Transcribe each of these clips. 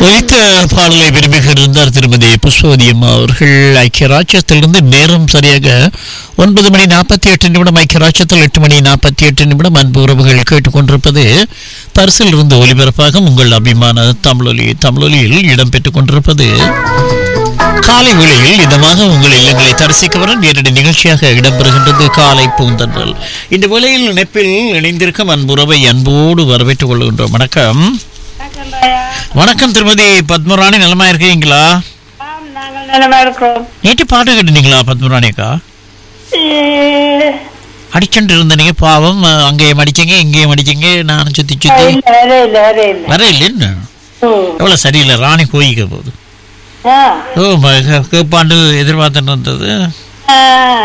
ஒலித்த பாடலை விரும்புகிறார் திருமதி புஷ்பவதி அம்மா அவர்கள் ஐக்கிய ராஜ்யத்திலிருந்து நேரம் சரியாக ஒன்பது மணி நாற்பத்தி எட்டு நிமிடம் ஐக்கிய ராஜ்யத்தில் எட்டு மணி நாற்பத்தி எட்டு நிமிடம் அன்பு உறவுகள் கேட்டுக்கொண்டிருப்பது பரிசில் இருந்து ஒலிபரப்பாக உங்கள் அபிமான தமிழொலி தமிழொலியில் இடம்பெற்றுக் கொண்டிருப்பது காலை வேளையில் இதமாக உங்கள் இல்லங்களை தரிசிக்க வர நேரடி நிகழ்ச்சியாக இடம்பெறுகின்றது காலை பூந்தன்றல் இந்த வேளையில் இணைப்பில் இணைந்திருக்கும் அன்புறவை அன்போடு வரவேற்றுக் கொள்கின்றோம் வணக்கம் வணக்கம் திருமதி பத்மராணி நலமா இருக்கீங்களா ஆம், நாங்கள் நலமா இருக்கிறோம் நேற்று பாட்டு கேட்டீங்களா பத்மராணி அக்கா ஏ, அடிச்சுட்டு இருந்தீங்க பாவம் அஹ், அங்கேயும் அடிச்சீங்க இங்கேயும் அடிச்சீங்க நானும் சுத்தி சுத்தி இல்ல வர இல்ல வர இல்ல வர இல்லைன்னு ம். எவ்வளவு சரியில்லை ராணி கோயிக்க போகுது ஆ. ஓ ம- கே- கேப்பாண்டு எதிர்பார்த்துட்டு இருந்தது ஆ.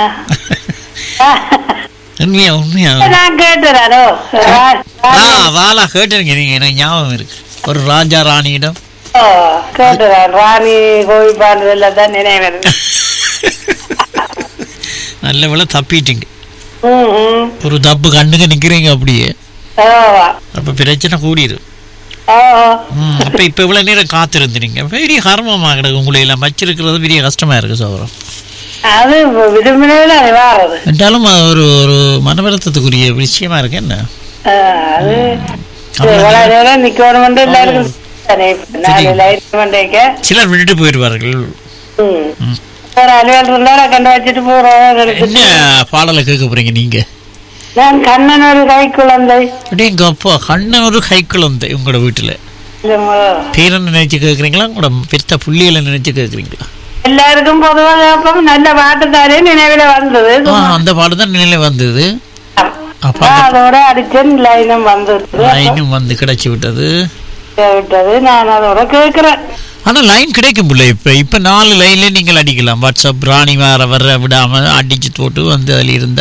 உண்மையா உண்மையா நான் கேட்டுறாரோ ஆ வாலா கேட்டுருங்க நீங்க எனக்கு ஞாபகம் இருக்கு ஒரு ராஜா ராணியிடம் கேட்டுறான் ராணி கோவில் பாடுறதுல தான் நினைவு நல்ல வேளை தப்பிட்டீங்க ம் ம். ஒரு தப்பு கண்ணுக்கு நிக்கிறீங்க அப்படியே ஓ அப்ப பிரச்சனை கூடிடும் ஓ ம், அப்ப இப்ப இவ்வளவு நேரம் காத்திருந்தீங்க பெரிய கர்மமா கிடக்கு உங்களை எல்லாம் வச்சிருக்கிறது பெரிய கஷ்டமா இருக்கு சௌரம் அது விரும்பினதுல அது வாரது என்றாலும் அது ஒரு ஒரு மனவருத்தத்துக்குரிய விஷயமா இருக்கு என்ன ஆ, அது இவ்வளவு நேரம் நிக்கணும் எல்லாருக்கும் தானே. நாலு லைட் மண்டைக்க சிலர் விட்டுட்டு போயிடுவார்கள் ம் ம். ஒரு அலுவல் இருந்தா கண்டு வச்சுட்டு போறோம் என்ன பாடலை கேட்க போறீங்க நீங்க நான் கண்ணன் ஒரு கை குழந்தை அப்படியே எங்க அப்பா கண்ணன் ஒரு கை குழந்தை உங்களோட வீட்டுல இந்த மு- பேரன் நினைச்சு கேட்குறீங்களா உங்களோட பெத்த புள்ளிகளை நினைச்சு கேட்குறீங்களா எல்லாருக்கும் பொதுவாக அப்ப நல்ல பாட்டுத்தாரே நினைவுல வந்தது ஆ, அந்த பாடு தான் நினைவு வந்தது அப்ப நான் அந்த அதோட அடிச்சேன் லைனும் வந்தது லைனும் வந்து கிடைச்சி விட்டது விட்டது நான் அதோட கேட்கிறேன் ஆனா லைன் கிடைக்கும் பிள்ளை இப்ப இப்ப நாலு லைன்ல நீங்கள் அடிக்கலாம் வாட்ஸ்அப் ராணி வர வர விடாம அடிச்சு போட்டு வந்து அதில் இருந்தா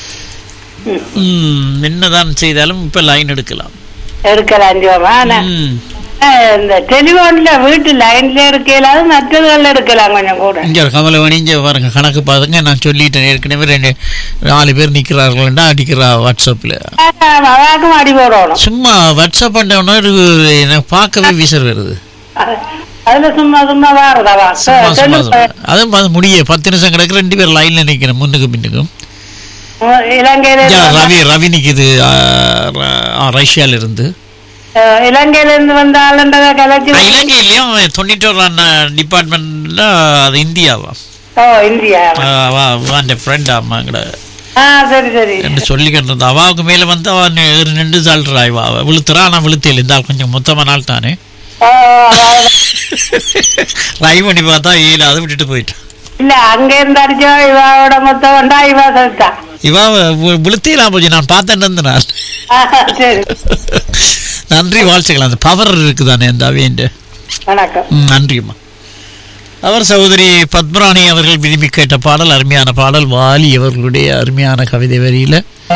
ம், என்னதான் செய்தாலும் இப்ப லைன் எடுக்கலாம் எடுக்கலாம் ஜோமா ஆனா ம். அஹ், இந்த டெலிபோன்ல வீட்டு லைன்ல இருக்கலாது மற்றதுல எடுக்கலாம் கொஞ்சம் கூட இங்க ஒரு கமலவணி இங்க பாருங்க கணக்கு பாருங்க நான் சொல்லிட்டேன் ஏற்கனவே ரெண்டு நாலு பேர் நிக்கிறார்கள்டா அடிக்கிறா வாட்ஸ்அப்ல அவாக்கும் அடி போடணும் சும்மா வாட்ஸ்அப் பண்ண எனக்கு பார்க்கவே விசர் வருது அது- அதுல சும்மா சும்மா வாரதவா சும்மா சும்மா அதுவும் பார்த்து முடிய பத்து நிமிஷம் கிடக்கு ரெண்டு பேர் லைன்ல நிக்கிறேன் முன்னுக்கு பின்னுக்கும் இலங்கையில இங்க இருந்து ரவி ரவி நிக்குது ஆ, ர- ஆ, ரஷ்யால இருந்து அஹ், இலங்கையில இருந்து வந்த ஆளுன்றத கலைச்சு ஆ, இலங்கையிலயும் தொண்ணூற்றோரான டிபார்ட்மெண்ட்ல அது இந்தியாவா ஓ இந்தியா அந்த ஃப்ரெண்ட் அம்மாங்கட ஆ சரி சரி என்று சொல்லிக்கிட்டு இருந்தா அவாவுக்கு மேல வந்து அவ நி- நின்று சால்றா இவ அவ விழுத்துறா ஆனா விழுத்தையில் இருந்தால் கொஞ்சம் மொத்தமா நாள் தானே ஓ, அதாவது- ட்ரை பண்ணி பார்த்தா ஏழு அதை விட்டுட்டு போயிட்டான் இல்ல அங்க இருந்து அடிச்சா இவாவோட மொத்தம் வந்தா இவா செத்தா இவா விழுத்தையிலாம் போச்சு நான் பார்த்தேன் இருந்தேன் நான் ஆ, சரி நன்றி வாழ்த்துக்கள் அந்த பவர் இருக்குதானே அந்த அவையண்டு வணக்கம் ம், நன்றிம்மா அவர் சகோதரி பத்மராணி அவர்கள் விரும்பி கேட்ட பாடல் அருமையான பாடல் வாலி அவர்களுடைய அருமையான கவிதை வரியில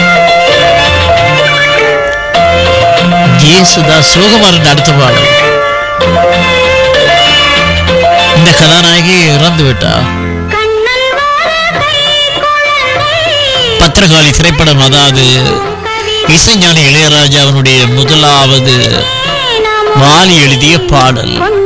ஜேசுதாஸ் சோகமரன் அடுத்த பாடல் இந்த கதாநாயகி இறந்து விட்டா பத்திரகாளி திரைப்படம் அதாவது இசைஞானி இளையராஜாவினுடைய முதலாவது வாலி எழுதிய பாடல்